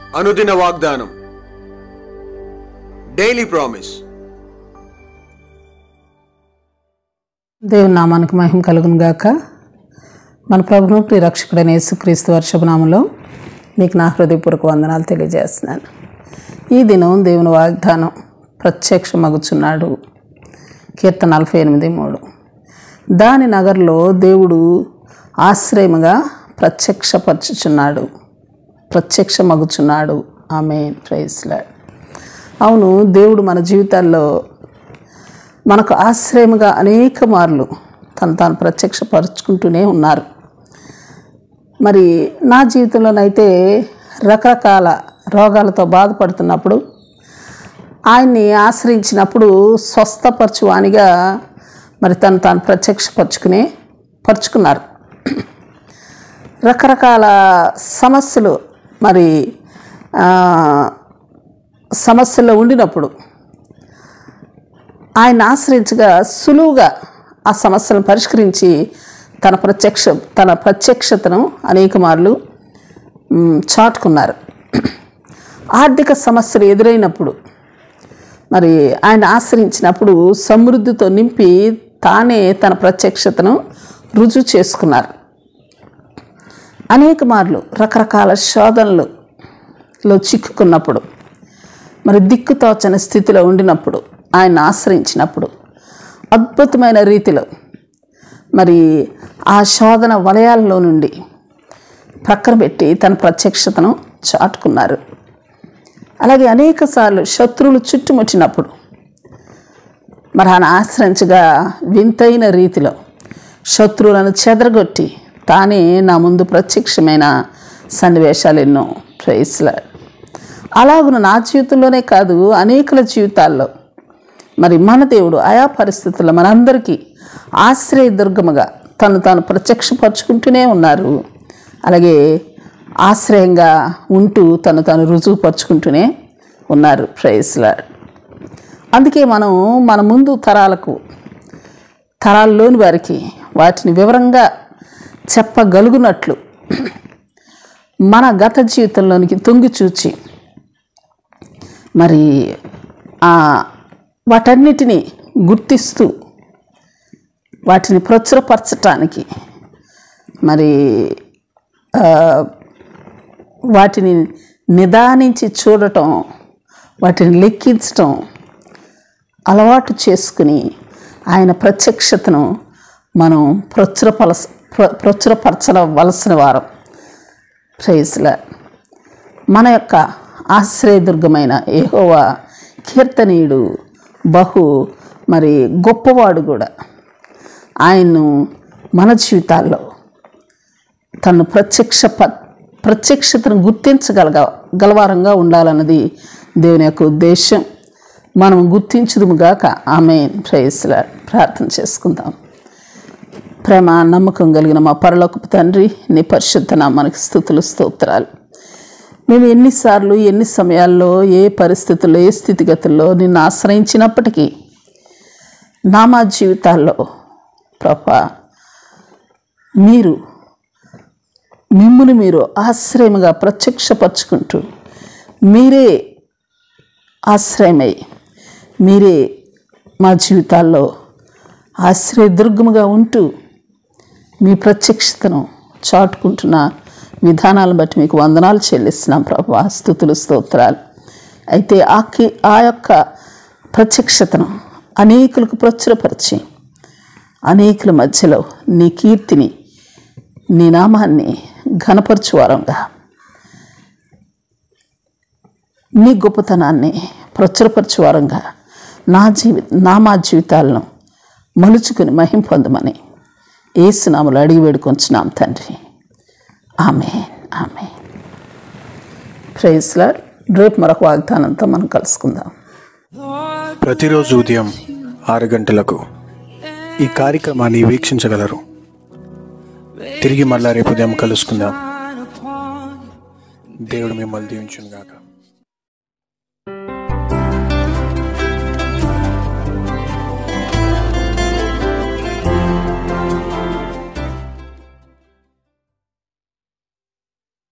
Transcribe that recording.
అనుదిన వాగ్దానం daily promise దేవుని నామానికి మహిమ కలుగును గాక మన ప్రభును ప్రియరక్షకుడైన యేసుక్రీస్తు వర్షభనామంలో మీకు నా హృదయపూర్వక వందనాలు తెలియజేస్తున్నాను ఈ దినం దేవుని వాగ్దానం ప్రత్యక్షమగుచున్నాడు కీర్తన నలభై ఎనిమిది మూడు దాని నగర్లో దేవుడు ఆశ్రయముగా ప్రత్యక్షపరచుచున్నాడు ప్రత్యక్షమగుచున్నాడు ఆమె ప్రైస్లాడ్ అవును దేవుడు మన జీవితాల్లో మనకు ఆశ్రయముగా అనేక మార్లు తను తాను ప్రత్యక్షపరుచుకుంటూనే ఉన్నారు మరి నా జీవితంలోనైతే రకరకాల రోగాలతో బాధపడుతున్నప్పుడు ఆయన్ని ఆశ్రయించినప్పుడు స్వస్థపరచువానిగా మరి తను తాను ప్రత్యక్షపరుచుకునే పరుచుకున్నారు రకరకాల సమస్యలు మరి ఆ, సమస్యల్లో ఉండినప్పుడు ఆయన ఆశ్రయించగా సులువుగా ఆ సమస్యలను పరిష్కరించి తన ప్రత్యక్ష తన ప్రత్యక్షతను అనేక మార్లు మ్, చాటుకున్నారు ఆర్థిక సమస్యలు ఎదురైనప్పుడు మరి ఆయన ఆశ్రయించినప్పుడు సమృద్ధితో నింపి తానే తన ప్రత్యక్షతను రుజువు చేసుకున్నారు అనేక మార్లు రకరకాల శోధనలలో చిక్కుకున్నప్పుడు మరి దిక్కుతోచని స్థితిలో ఉండినప్పుడు ఆయన ఆశ్రయించినప్పుడు అద్భుతమైన రీతిలో మరి ఆ శోధన వలయాల్లో నుండి ప్రక్కన పెట్టి తన ప్రత్యక్షతను చాటుకున్నారు అలాగే అనేక సార్లు శత్రువులు చుట్టుముట్టినప్పుడు మరి ఆయన ఆశ్రయించగా వింతైన రీతిలో శత్రువులను చెదరగొట్టి తానే నా ముందు ప్రత్యక్షమైన సన్నివేశాలు ఎన్నో ప్రేస్లాడు అలాగున నా జీవితంలోనే కాదు అనేకుల జీవితాల్లో మరి మన దేవుడు ఆయా పరిస్థితుల్లో మనందరికీ ఆశ్రయదుర్గముగా తను తాను ప్రత్యక్షపరుచుకుంటూనే ఉన్నారు అలాగే ఆశ్రయంగా ఉంటూ తను తాను రుజువుపరుచుకుంటూనే ఉన్నారు ప్రైస్లా అందుకే మనం మన ముందు తరాలకు తరాల్లోని వారికి వాటిని వివరంగా చెప్పగలుగునట్లు మన గత జీవితంలోనికి తొంగి చూచి మరి ఆ వాటన్నిటినీ గుర్తిస్తూ వాటిని ప్రచురపరచటానికి మరి ఆ, వాటిని నిదానించి చూడటం వాటిని లెక్కించటం అలవాటు చేసుకుని ఆయన ప్రత్యక్షతను మనం ప్రచురపల ప్ర- ప్రచురపరచవలసిన వారం ప్రైజ్లా మన యొక్క ఆశ్రయదుర్గమైన ఏహోవా కీర్తనీయుడు బహు మరి గొప్పవాడు కూడా ఆయన్ను మన జీవితాల్లో తను ప్రత్యక్ష ప- ప్రత్యక్షతను గుర్తించగలగ గలవారంగా ఉండాలన్నది దేవుని యొక్క ఉద్దేశం మనం గుర్తించుదుముగాక ఆమె ప్రేయస్లా ప్రార్థన చేసుకుందాం ప్రేమ నమ్మకం కలిగిన మా పరలోకపు తండ్రి నీ పరిశుద్ధ నామానికి స్థుతులు స్తోత్రాలు మేము ఎన్నిసార్లు ఎన్ని సమయాల్లో ఏ పరిస్థితుల్లో ఏ స్థితిగతుల్లో నిన్ను ఆశ్రయించినప్పటికీ నా మా జీవితాల్లో ప్రభా మీరు మిమ్ముని మీరు ఆశ్రయముగా ప్రత్యక్షపరచుకుంటూ మీరే ఆశ్రయమై మీరే మా జీవితాల్లో ఆశ్రయదుర్గముగా ఉంటూ మీ ప్రత్యక్షతను చాటుకుంటున్న విధానాలను బట్టి మీకు వందనాలు చెల్లిస్తున్నాం ప్రభు స్థుతులు స్తోత్రాలు అయితే ఆ కి- ఆ యొక్క ప్రత్యక్షతను అనేకులకు ప్రచురపరిచి అనేకుల మధ్యలో నీ కీర్తిని నీ నామాన్ని ఘనపరచువారంగా నీ గొప్పతనాన్ని ప్రచురపరచువారంగా నా జీవి నా మా జీవితాలను మలుచుకుని మహిం పొందమని ఏసునాములు అడిగి వేడుకొంచున్నాం తండ్రి ఆమె ఆమె ప్రైజ్లాడ్ రేపు మరొక వాగ్దానంతో మనం కలుసుకుందాం ప్రతిరోజు ఉదయం ఆరు గంటలకు ఈ కార్యక్రమాన్ని వీక్షించగలరు తిరిగి మళ్ళా రేపు ఉదయం కలుసుకుందాం దేవుడు మిమ్మల్ని దీవించును గాక